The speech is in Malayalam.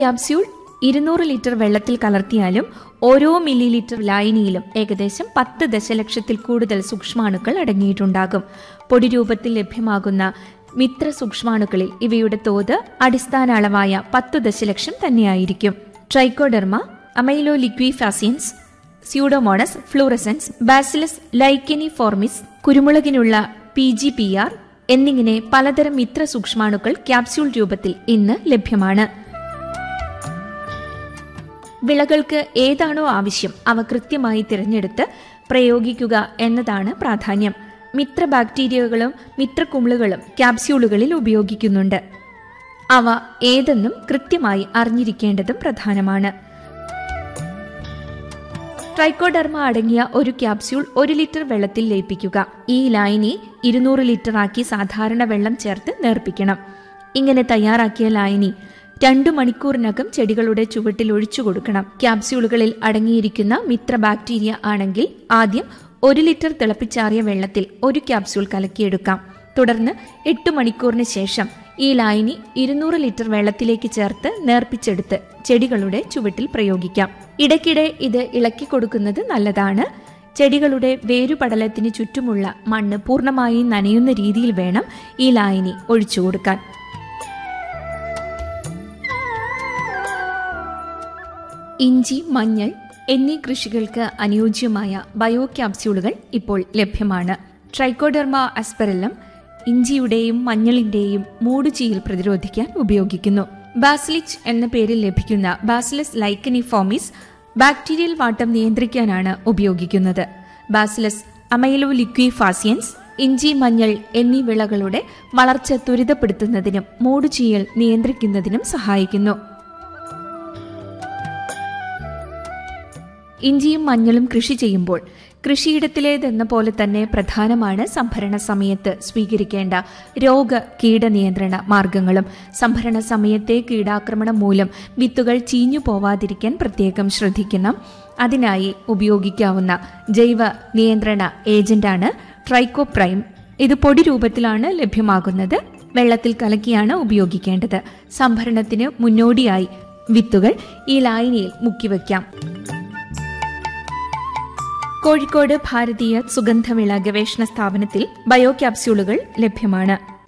ക്യാപ്സ്യൂൾ ഇരുന്നൂറ് ലിറ്റർ വെള്ളത്തിൽ കലർത്തിയാലും ഓരോ മില്ലി ലിറ്റർ ലായനിയിലും ഏകദേശം പത്ത് ദശലക്ഷത്തിൽ കൂടുതൽ സൂക്ഷ്മാണുക്കൾ അടങ്ങിയിട്ടുണ്ടാകും പൊടി രൂപത്തിൽ ലഭ്യമാകുന്ന മിത്ര സൂക്ഷ്മാണുക്കളിൽ ഇവയുടെ തോത് അടിസ്ഥാന അളവായ പത്തു ദശലക്ഷം തന്നെയായിരിക്കും Trichoderma amyloliquefaciens Pseudomonas fluorescens Bacillus licheniformis കുരുമുളകിനുള്ള പി ജി പി ആർ എന്നിങ്ങനെ പലതരം മിത്ര സൂക്ഷ്മാണുക്കൾ ക്യാപ്സ്യൂൾ രൂപത്തിൽ ഇന്ന് ലഭ്യമാണ് വിളകൾക്ക് ഏതാണോ ആവശ്യം അവ കൃത്യമായി തിരഞ്ഞെടുത്ത് പ്രയോഗിക്കുക എന്നതാണ് പ്രാധാന്യം മിത്ര ബാക്ടീരിയകളും മിത്രക്കുമിളുകളും ക്യാപ്സ്യൂളുകളിൽ ഉപയോഗിക്കുന്നുണ്ട് അവ ഏതെന്നും കൃത്യമായി അറിഞ്ഞിരിക്കേണ്ടതും പ്രധാനമാണ് ട്രൈക്കോഡർമ അടങ്ങിയ ഒരു ക്യാപ്സ്യൂൾ ഒരു ലിറ്റർ വെള്ളത്തിൽ ലയിപ്പിക്കുക ഈ ലായനി ഇരുന്നൂറ് ലിറ്റർ ആക്കി സാധാരണ വെള്ളം ചേർത്ത് നേർപ്പിക്കണം ഇങ്ങനെ തയ്യാറാക്കിയ ലായനി രണ്ടു മണിക്കൂറിനകം ചെടികളുടെ ചുവട്ടിൽ ഒഴിച്ചു കൊടുക്കണം ക്യാപ്സ്യൂളുകളിൽ അടങ്ങിയിരിക്കുന്ന മിത്ര ബാക്ടീരിയ ആണെങ്കിൽ ആദ്യം ഒരു ലിറ്റർ തിളപ്പിച്ചാറിയ വെള്ളത്തിൽ ഒരു ക്യാപ്സ്യൂൾ കലക്കിയെടുക്കാം തുടർന്ന് എട്ട് മണിക്കൂറിന് ശേഷം ഈ ലായനി ഇരുന്നൂറ് ലിറ്റർ വെള്ളത്തിലേക്ക് ചേർത്ത് നേർപ്പിച്ചെടുത്ത് ചെടികളുടെ ചുവട്ടിൽ പ്രയോഗിക്കാം ഇടയ്ക്കിടെ ഇത് ഇളക്കി കൊടുക്കുന്നത് നല്ലതാണ് ചെടികളുടെ വേരുപടലത്തിന് ചുറ്റുമുള്ള മണ്ണ് പൂർണ്ണമായും നനയുന്ന രീതിയിൽ വേണം ഈ ലായനി ഒഴിച്ചു കൊടുക്കാൻ ഇഞ്ചി മഞ്ഞൾ എന്നീ കൃഷികൾക്ക് അനുയോജ്യമായ ബയോ ക്യാപ്സ്യൂളുകൾ ഇപ്പോൾ ലഭ്യമാണ് ട്രൈക്കോഡെർമ അസ്പെറല്ലം ഇഞ്ചിയുടെയും മഞ്ഞളിന്റെയും മൂടുചീയിൽ പ്രതിരോധിക്കാൻ ഉപയോഗിക്കുന്നു ബാസിലിച്ച് എന്ന പേരിൽ ലഭിക്കുന്ന ബാസിലസ് ലൈക്കനിഫോമിസ് ബാക്ടീരിയൽ വാട്ടം നിയന്ത്രിക്കാനാണ് ഉപയോഗിക്കുന്നത് ബാസിലസ് അമൈലോ ലിക്വിഫാസിയൻസ് ഇഞ്ചി മഞ്ഞൾ എന്നീ വിളകളുടെ വളർച്ച ത്വരിതപ്പെടുത്തുന്നതിനും മൂടുചീയൽ നിയന്ത്രിക്കുന്നതിനും സഹായിക്കുന്നു ഇഞ്ചിയും മഞ്ഞളും കൃഷി ചെയ്യുമ്പോൾ കൃഷിയിടത്തിലേതെന്ന പോലെ തന്നെ പ്രധാനമാണ് സംഭരണ സമയത്ത് സ്വീകരിക്കേണ്ട രോഗ കീടനിയന്ത്രണ മാർഗങ്ങളും സംഭരണ സമയത്തെ കീടാക്രമണം മൂലം വിത്തുകൾ ചീഞ്ഞു പോവാതിരിക്കാൻ പ്രത്യേകം ശ്രദ്ധിക്കണം അതിനായി ഉപയോഗിക്കാവുന്ന ജൈവ നിയന്ത്രണ ഏജന്റാണ് ട്രൈക്കോപ്രൈം ഇത് പൊടി രൂപത്തിലാണ് ലഭ്യമാകുന്നത് വെള്ളത്തിൽ കലക്കിയാണ് ഉപയോഗിക്കേണ്ടത് സംഭരണത്തിന് മുന്നോടിയായി വിത്തുകൾ ഈ ലായനിയിൽ മുക്കിവെക്കാം കോഴിക്കോട് ഭാരതീയ സുഗന്ധവിള ഗവേഷണ സ്ഥാപനത്തിൽ ബയോ ക്യാപ്സ്യൂളുകൾ ലഭ്യമാണ്